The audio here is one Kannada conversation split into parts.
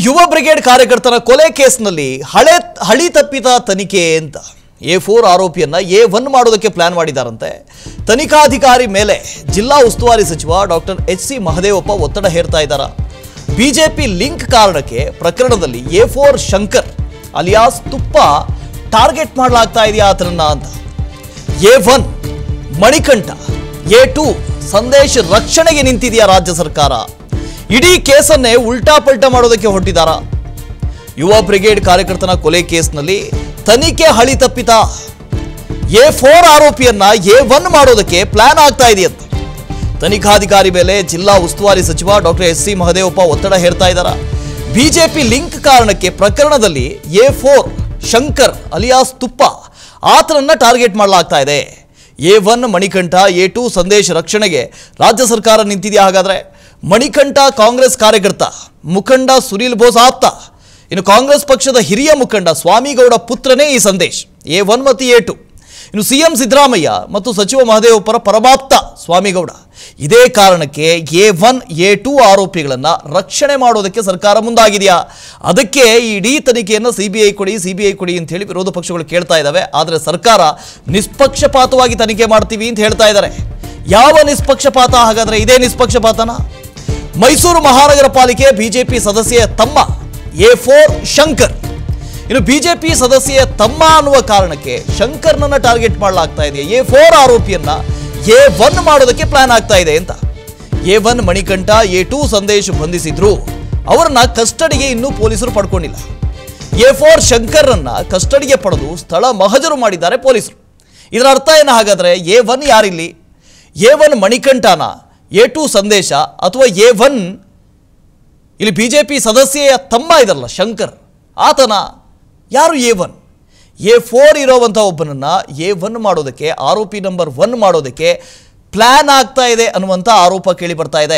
ಯುವ ಬ್ರಿಗೇಡ್ ಕಾರ್ಯಕರ್ತರ ಕೊಲೆ ಕೇಸ್ನಲ್ಲಿ ಹಳೆ ಹಳಿ ತಪ್ಪಿದ ತನಿಖೆ ಅಂತ ಎ ಫೋರ್ ಆರೋಪಿಯನ್ನ ಎ ಒನ್ ಮಾಡೋದಕ್ಕೆ ಪ್ಲಾನ್ ಮಾಡಿದಾರಂತೆ ತನಿಖಾಧಿಕಾರಿ ಮೇಲೆ ಜಿಲ್ಲಾ ಉಸ್ತುವಾರಿ ಸಚಿವ ಡಾಕ್ಟರ್ ಎಚ್ ಸಿ ಮಹದೇವಪ್ಪ ಒತ್ತಡ ಹೇರ್ತಾ ಇದ್ದಾರ ಬಿಜೆಪಿ ಲಿಂಕ್ ಕಾರಣಕ್ಕೆ ಪ್ರಕರಣದಲ್ಲಿ ಎ ಫೋರ್ ಶಂಕರ್ ಅಲಿಯಾಸ್ ತುಪ್ಪ ಟಾರ್ಗೆಟ್ ಮಾಡಲಾಗ್ತಾ ಇದೆಯಾ ಆತನನ್ನ ಅಂತ A one Manikanta A two Sandesh ರಕ್ಷಣೆಗೆ ನಿಂತಿದೆಯಾ ರಾಜ್ಯ ಸರ್ಕಾರ ಇಡೀ ಕೇಸನ್ನೇ ಉಲ್ಟಾ ಪಲ್ಟಾ ಮಾಡೋದಕ್ಕೆ ಹೊರಟಿದಾರ ಯುವ ಬ್ರಿಗೇಡ್ ಕಾರ್ಯಕರ್ತನ ಕೊಲೆ ಕೇಸ್ನಲ್ಲಿ ತನಿಖೆ ಹಳಿ ತಪ್ಪಿತ ಎ ಫೋರ್ ಆರೋಪಿಯನ್ನ ಎ ಒನ್ ಮಾಡೋದಕ್ಕೆ ಪ್ಲಾನ್ ಆಗ್ತಾ ಇದೆಯಂತೆ ತನಿಖಾಧಿಕಾರಿ ಮೇಲೆ ಜಿಲ್ಲಾ ಉಸ್ತುವಾರಿ ಸಚಿವ ಡಾಕ್ಟರ್ ಎಸ್ ಸಿ ಮಹದೇವಪ್ಪ ಒತ್ತಡ ಹೇರ್ತಾ ಇದ್ದಾರ ಬಿಜೆಪಿ ಲಿಂಕ್ ಕಾರಣಕ್ಕೆ ಪ್ರಕರಣದಲ್ಲಿ ಎ ಫೋರ್ ಶಂಕರ್ ಅಲಿಯಾಸ್ ತುಪ್ಪ ಆತನನ್ನ ಟಾರ್ಗೆಟ್ ಮಾಡಲಾಗ್ತಾ ಇದೆ A one Manikanta A two Sandesh ರಕ್ಷಣೆಗೆ ರಾಜ್ಯ ಸರ್ಕಾರ ನಿಂತಿದೆಯಾ ಹಾಗಾದ್ರೆ ಮಣಿಕಂಠ ಕಾಂಗ್ರೆಸ್ ಕಾರ್ಯಕರ್ತ ಮುಖಂಡ ಸುನೀಲ್ ಬೋಸ್ ಆಪ್ತ ಇನ್ನು ಕಾಂಗ್ರೆಸ್ ಪಕ್ಷದ ಹಿರಿಯ ಮುಖಂಡ ಸ್ವಾಮಿಗೌಡ ಪುತ್ರನೇ ಈ ಸಂದೇಶ್ ಎ ಒನ್ ಮತ್ತು ಎ ಟು ಇನ್ನು ಸಿಎಂ ಸಿದ್ದರಾಮಯ್ಯ ಮತ್ತು ಸಚಿವ ಮಹದೇವಪ್ಪರ ಪರಮಾಪ್ತ ಸ್ವಾಮಿಗೌಡ ಇದೇ ಕಾರಣಕ್ಕೆ ಎ ಒನ್ ಎ ಟೂ ಆರೋಪಿಗಳನ್ನ ರಕ್ಷಣೆ ಮಾಡೋದಕ್ಕೆ ಸರ್ಕಾರ ಮುಂದಾಗಿದೆಯಾ ಅದಕ್ಕೆ ಈ ಇಡೀ ತನಿಖೆಯನ್ನು ಸಿ ಬಿ ಐ ಕೊಡಿ ಸಿ ಬಿ ಐ ಕೊಡಿ ಅಂತ ಹೇಳಿ ವಿರೋಧ ಪಕ್ಷಗಳು ಕೇಳ್ತಾ ಇದ್ದಾವೆ ಆದರೆ ಸರ್ಕಾರ ನಿಷ್ಪಕ್ಷಪಾತವಾಗಿ ತನಿಖೆ ಮಾಡ್ತೀವಿ ಅಂತ ಹೇಳ್ತಾ ಇದ್ದಾರೆ ಯಾವ ನಿಷ್ಪಕ್ಷಪಾತ ಹಾಗಾದ್ರೆ ಇದೇ ನಿಷ್ಪಕ್ಷಪಾತನ ಮೈಸೂರು ಮಹಾನಗರ ಪಾಲಿಕೆ ಬಿಜೆಪಿ ಸದಸ್ಯೆಯ ತಮ್ಮ ಎ ಫೋರ್ ಶಂಕರ್ ಇನ್ನು ಬಿಜೆಪಿ ಸದಸ್ಯೆಯ ತಮ್ಮ ಅನ್ನುವ ಕಾರಣಕ್ಕೆ ಶಂಕರ್ನನ್ನ ಟಾರ್ಗೆಟ್ ಮಾಡಲಾಗ್ತಾ ಇದೆ ಎ ಫೋರ್ ಆರೋಪಿಯನ್ನ ಎ ಒನ್ ಮಾಡೋದಕ್ಕೆ ಪ್ಲಾನ್ ಆಗ್ತಾ ಇದೆ ಅಂತ A one Manikanta A two Sandesh ಬಂಧಿಸಿದ್ರು ಅವರನ್ನ ಕಸ್ಟಡಿಗೆ ಇನ್ನೂ ಪೊಲೀಸರು ಪಡ್ಕೊಂಡಿಲ್ಲ ಎ ಫೋರ್ ಶಂಕರ್ರನ್ನ ಕಸ್ಟಡಿಗೆ ಪಡೆದು ಸ್ಥಳ ಮಹಜರು ಮಾಡಿದ್ದಾರೆ ಪೊಲೀಸರು ಇದರ ಅರ್ಥ ಏನು ಹಾಗಾದ್ರೆ ಎ ಒನ್ ಯಾರಿಲ್ಲಿ ಎ ಒನ್ ಮಣಿಕಂಠನ ಎ ಟು ಸಂದೇಶ ಅಥವಾ ಎ ಒನ್ ಇಲ್ಲಿ ಬಿ ಜೆ ಪಿ ಸದಸ್ಯೆಯ ತಮ್ಮ ಇದಲ್ಲ ಶಂಕರ್ ಆತನ ಯಾರು ಎ ಒನ್ ಎ ಫೋರ್ ಇರೋವಂಥ ಒಬ್ಬನನ್ನ ಎ ಒನ್ ಮಾಡೋದಕ್ಕೆ ಆರೋಪಿ ನಂಬರ್ ಒನ್ ಮಾಡೋದಕ್ಕೆ ಪ್ಲಾನ್ ಆಗ್ತಾ ಇದೆ ಅನ್ನುವಂಥ ಆರೋಪ ಕೇಳಿ ಬರ್ತಾ ಇದೆ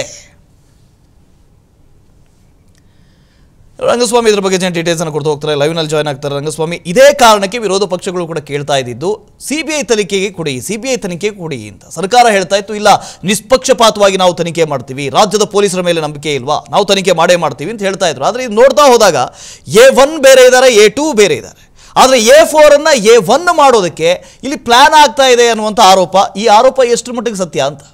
ರಂಗಸ್ವಾಮಿ ಇದ್ರ ಬಗ್ಗೆ ಜನ ಡೀಟೇಲ್ಸ್ ಅನ್ನು ಕೊಡ್ತಾ ಹೋಗ್ತಾರೆ ಲೈವ್ ನಲ್ಲಿ ಜಾಯ್ನ್ ಆಗ್ತಾರೆ ರಂಗಸ್ವಾಮಿ ಇದೇ ಕಾರಣಕ್ಕೆ ವಿರೋಧ ಪಕ್ಷಗಳು ಕೂಡ ಕೇಳ್ತಾ ಇದ್ದಿದ್ದು ಸಿಬಿಐ ತನಿಖೆಗೆ ಕೊಡಿ ಸಿಬಿಐ ತನಿಖೆ ಕೊಡಿ ಅಂತ ಸರ್ಕಾರ ಹೇಳ್ತಾ ಇತ್ತು ಇಲ್ಲ ನಿಷ್ಪಕ್ಷಪಾತವಾಗಿ ನಾವು ತನಿಖೆ ಮಾಡ್ತೀವಿ ರಾಜ್ಯದ ಪೊಲೀಸರ ಮೇಲೆ ನಂಬಿಕೆ ಇಲ್ವಾ ನಾವು ತನಿಖೆ ಮಾಡೇ ಮಾಡ್ತೀವಿ ಅಂತ ಹೇಳ್ತಾ ಇದ್ರು ಆದರೆ ಇದು ನೋಡ್ತಾ ಹೋದಾಗ ಎ ಒನ್ ಬೇರೆ ಇದ್ದಾರೆ ಎ ಟೂ ಬೇರೆ ಇದ್ದಾರೆ ಆದರೆ ಎ ಫೋರ್ ಅನ್ನ ಎ ಒನ್ ಮಾಡೋದಕ್ಕೆ ಇಲ್ಲಿ ಪ್ಲಾನ್ ಆಗ್ತಾ ಇದೆ ಅನ್ನುವಂಥ ಆರೋಪ ಈ ಆರೋಪ ಎಷ್ಟು ಮಟ್ಟಿಗೆ ಸತ್ಯ ಅಂತ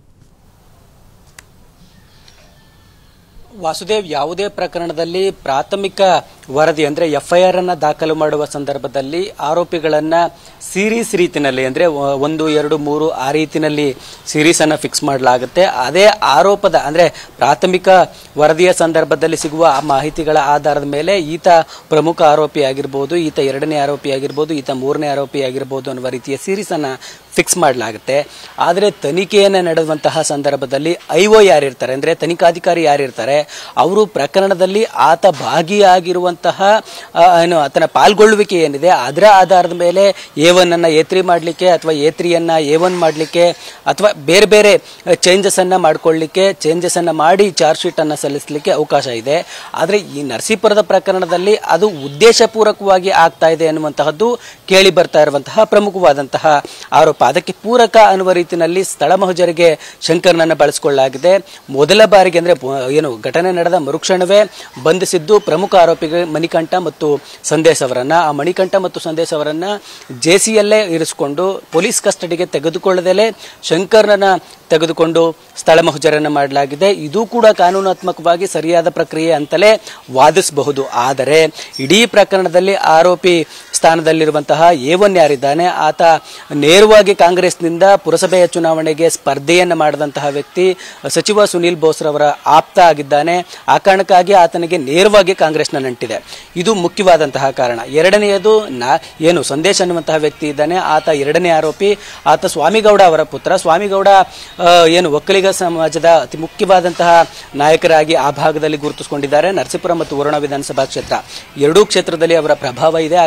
ವಾಸುದೇವ್ ಯಾವುದೇ ಪ್ರಕರಣದಲ್ಲಿ ಪ್ರಾಥಮಿಕ ವರದಿ ಅಂದ್ರೆ ಎಫ್ಐಆರ್ ಅನ್ನ ದಾಖಲು ಮಾಡುವ ಸಂದರ್ಭದಲ್ಲಿ ಆರೋಪಿಗಳನ್ನ ಸೀರೀಸ್ ರೀತಿನಲ್ಲಿ ಅಂದ್ರೆ ಒ- ಒಂದು ಎರಡು ಮೂರು ಆ ರೀತಿನಲ್ಲಿ ಸೀರೀಸ್ ಅನ್ನ ಫಿಕ್ಸ್ ಮಾಡಲಾಗುತ್ತೆ ಅದೇ ಆರೋಪದ ಅಂದ್ರೆ ಪ್ರಾಥಮಿಕ ವರದಿಯ ಸಂದರ್ಭದಲ್ಲಿ ಸಿಗುವ ಆ ಮಾಹಿತಿಗಳ ಆಧಾರದ ಮೇಲೆ ಈತ ಪ್ರಮುಖ ಆರೋಪಿ ಆಗಿರ್ಬೋದು ಈತ ಎರಡನೇ ಆರೋಪಿ ಆಗಿರ್ಬೋದು ಈತ ಮೂರನೇ ಆರೋಪಿ ಆಗಿರ್ಬೋದು ಅನ್ನುವ ರೀತಿಯ ಸೀರೀಸ್ ಅನ್ನ ಫಿಕ್ಸ್ ಮಾಡಲಾಗುತ್ತೆ ಆದರೆ ತನಿಖೆಯನ್ನು ನಡೆಯುವಂತಹ ಸಂದರ್ಭದಲ್ಲಿ ಐ ಒ ಯಾರಿರ್ತಾರೆ ಅಂದರೆ ತನಿಖಾಧಿಕಾರಿ ಯಾರಿರ್ತಾರೆ ಅವರು ಪ್ರಕರಣದಲ್ಲಿ ಆತ ಭಾಗಿಯಾಗಿರುವಂತಹ ಆ, ಏನು ಆತನ ಪಾಲ್ಗೊಳ್ಳುವಿಕೆ ಏನಿದೆ ಅದರ ಆಧಾರದ ಮೇಲೆ ಎ ಒನ್ ಅನ್ನ ಎ ತ್ರೀ ಮಾಡಲಿಕ್ಕೆ ಅಥವಾ ಎ ತ್ರೀಯನ್ನ ಎ ಒನ್ ಮಾಡಲಿಕ್ಕೆ ಅಥವಾ ಬೇರೆ ಬೇರೆ ಚೇಂಜಸ್ ಅನ್ನ ಮಾಡ್ಕೊಳ್ಳಿಕ್ಕೆ ಚೇಂಜಸ್ ಅನ್ನ ಮಾಡಿ ಚಾರ್ಜ್ ಶೀಟ್ ಅನ್ನ ಸಲ್ಲಿಸಲಿಕ್ಕೆ ಅವಕಾಶ ಇದೆ ಆದರೆ ಈ ನರಸೀಪುರದ ಪ್ರಕರಣದಲ್ಲಿ ಅದು ಉದ್ದೇಶಪೂರ್ವಕವಾಗಿ ಆಗ್ತಾ ಇದೆ ಅನ್ನುವಂತಹದ್ದು ಕೇಳಿ ಬರ್ತಾ ಇರುವಂತಹ ಪ್ರಮುಖವಾದಂತಹ ಆರೋಪ ಅದಕ್ಕೆ ಪೂರಕ ಅನ್ನುವ ರೀತಿಯಲ್ಲಿ ಸ್ಥಳ ಮಹಜರಿಗೆ ಶಂಕರ್ನನ್ನ ಬಳಸಿಕೊಳ್ಳಲಾಗಿದೆ ಮೊದಲ ಬಾರಿಗೆ ಅಂದ್ರೆ ಬ- ಏನು ಘಟನೆ ನಡೆದ ಮರುಕ್ಷಣವೇ ಬಂಧಿಸಿದ್ದು ಪ್ರಮುಖ ಆರೋಪಿಗಳು ಮಣಿಕಂಠ ಮತ್ತು ಸಂದೇಶ್ ಅವರನ್ನ ಆ ಮಣಿಕಂಠ ಮತ್ತು ಸಂದೇಶ್ ಅವರನ್ನ ಜೆಸಿಯಲ್ಲೇ ಇರಿಸಿಕೊಂಡು ಪೊಲೀಸ್ ಕಸ್ಟಡಿಗೆ ತೆಗೆದುಕೊಳ್ಳದಲೇ ಶಂಕರ್ನನ್ನ ತೆಗೆದುಕೊಂಡು ಸ್ಥಳ ಮಹಜರನ್ನ ಮಾಡಲಾಗಿದೆ ಇದು ಕೂಡ ಕಾನೂನಾತ್ಮಕವಾಗಿ ಸರಿಯಾದ ಪ್ರಕ್ರಿಯೆ ಅಂತಲೇ ವಾದಿಸಬಹುದು ಆದರೆ ಇಡೀ ಪ್ರಕರಣದಲ್ಲಿ ಆರೋಪಿ ಸ್ಥಾನದಲ್ಲಿರುವಂತಹ ಎ ಒನ್ ಯಾರಿದ್ದಾನೆ ಆತ ನೇರವಾಗಿ ಕಾಂಗ್ರೆಸ್ನಿಂದ ಪುರಸಭೆಯ ಚುನಾವಣೆಗೆ ಸ್ಪರ್ಧೆಯನ್ನು ಮಾಡಿದಂತಹ ವ್ಯಕ್ತಿ ಸಚಿವ ಸುನೀಲ್ ಬೋಸ್ರವರ ಆಪ್ತ ಆಗಿದ್ದಾನೆ ಆ ಕಾರಣಕ್ಕಾಗಿ ಆತನಿಗೆ ನೇರವಾಗಿ ಕಾಂಗ್ರೆಸ್ನ ನಂಟಿದೆ ಇದು ಮುಖ್ಯವಾದಂತಹ ಕಾರಣ ಎರಡನೆಯದು ನಾ ಏನು ಸಂದೇಶ ಅನ್ನುವಂತಹ ವ್ಯಕ್ತಿ ಇದ್ದಾನೆ ಆತ ಎರಡನೇ ಆರೋಪಿ ಆತ ಸ್ವಾಮಿಗೌಡ ಅವರ ಪುತ್ರ ಸ್ವಾಮಿಗೌಡ ಆ, ಏನು ಒಕ್ಕಲಿಗ ಸಮಾಜದ ಅತಿ ಮುಖ್ಯವಾದಂತಹ ನಾಯಕರಾಗಿ ಆ ಭಾಗದಲ್ಲಿ ಗುರುತಿಸಿಕೊಂಡಿದ್ದಾರೆ ನರಸೀಪುರ ಮತ್ತು ವರುಣ ವಿಧಾನಸಭಾ ಕ್ಷೇತ್ರ ಎರಡೂ ಕ್ಷೇತ್ರದಲ್ಲಿ ಅವರ ಪ್ರಭಾವ ಇದೆ ಆ ಕಾರಣಕ್ಕಾಗಿ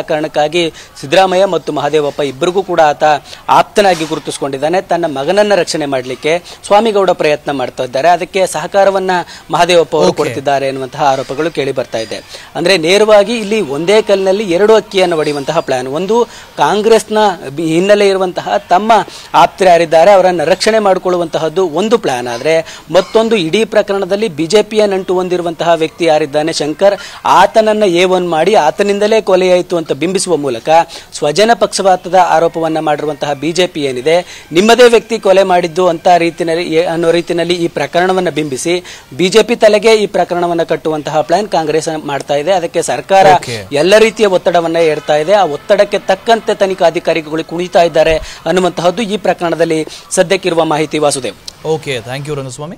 ಹೀಗಾಗಿ ಸಿದ್ದರಾಮಯ್ಯ ಮತ್ತು ಮಹದೇವಪ್ಪ ಇಬ್ಬರಿಗೂ ಕೂಡ ಆತ ಆಪ್ತನಾಗಿ ಗುರುತಿಸಿಕೊಂಡಿದ್ದಾನೆ ತನ್ನ ಮಗನನ್ನ ರಕ್ಷಣೆ ಮಾಡಲಿಕ್ಕೆ ಸ್ವಾಮಿಗೌಡ ಪ್ರಯತ್ನ ಮಾಡ್ತಾ ಇದ್ದಾರೆ ಅದಕ್ಕೆ ಸಹಕಾರವನ್ನ ಮಹದೇವಪ್ಪ ಅವರು ಕೊಡ್ತಿದ್ದಾರೆ ಎನ್ನುವಂತಹ ಆರೋಪಗಳು ಕೇಳಿ ಬರ್ತಾ ಇದೆ ಅಂದ್ರೆ ನೇರವಾಗಿ ಇಲ್ಲಿ ಒಂದೇ ಕಲ್ಲಿನಲ್ಲಿ ಎರಡು ಅಕ್ಕಿಯನ್ನು ಹೊಡೆಯುವಂತಹ ಪ್ಲಾನ್ ಒಂದು ಕಾಂಗ್ರೆಸ್ನ ಬಿ- ಹಿನ್ನೆಲೆ ಇರುವಂತಹ ತಮ್ಮ ಆಪ್ತರು ಯಾರಿದ್ದಾರೆ ಅವರನ್ನು ರಕ್ಷಣೆ ಮಾಡಿಕೊಳ್ಳುವಂತಹದ್ದು ಒಂದು ಪ್ಲಾನ್ ಆದ್ರೆ ಮತ್ತೊಂದು ಇಡೀ ಪ್ರಕರಣದಲ್ಲಿ ಬಿಜೆಪಿಯ ನಂಟು ಹೊಂದಿರುವಂತಹ ವ್ಯಕ್ತಿ ಯಾರಿದ್ದಾನೆ ಶಂಕರ್ ಆತನನ್ನ ಎ ಒನ್ ಮಾಡಿ ಆತನಿಂದಲೇ ಕೊಲೆಯಾಯಿತು ಅಂತ ಬಿಂಬಿಸುವ ಮೂಲಕ ಸ್ವಜನ ಪಕ್ಷಪಾತದ ಆರೋಪವನ್ನ ಮಾಡಿರುವಂತಹ ಬಿಜೆಪಿ ಏನಿದೆ ನಿಮ್ಮದೇ ವ್ಯಕ್ತಿ ಕೊಲೆ ಮಾಡಿದ್ದು ಅಂತ ರೀತಿನಲ್ಲಿ ಎ- ಅನ್ನೋ ರೀತಿಯಲ್ಲಿ ಈ ಪ್ರಕರಣವನ್ನ ಬಿಂಬಿಸಿ ಬಿಜೆಪಿ ತಲೆಗೆ ಈ ಪ್ರಕರಣವನ್ನ ಕಟ್ಟುವಂತಹ ಪ್ಲಾನ್ ಕಾಂಗ್ರೆಸ್ ಮಾಡ್ತಾ ಇದೆ ಅದಕ್ಕೆ ಸರ್ಕಾರ Okay. ಎಲ್ಲ ರೀತಿಯ ಒತ್ತಡವನ್ನ ಏರ್ತಾ ಇದೆ ಆ ಒತ್ತಡಕ್ಕೆ ತಕ್ಕಂತೆ ತನಿಖಾಧಿಕಾರಿಗಳು ಕುಣಿತಾ ಇದ್ದಾರೆ ಅನ್ನುವಂತಹದ್ದು ಈ ಪ್ರಕರಣದಲ್ಲಿ ಸದ್ಯಕ್ಕಿರುವ ಮಾಹಿತಿ Vasudev okay thank you Rangaswamy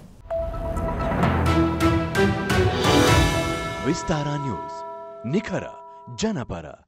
Vistara news ನಿಖರ ಜನಪರ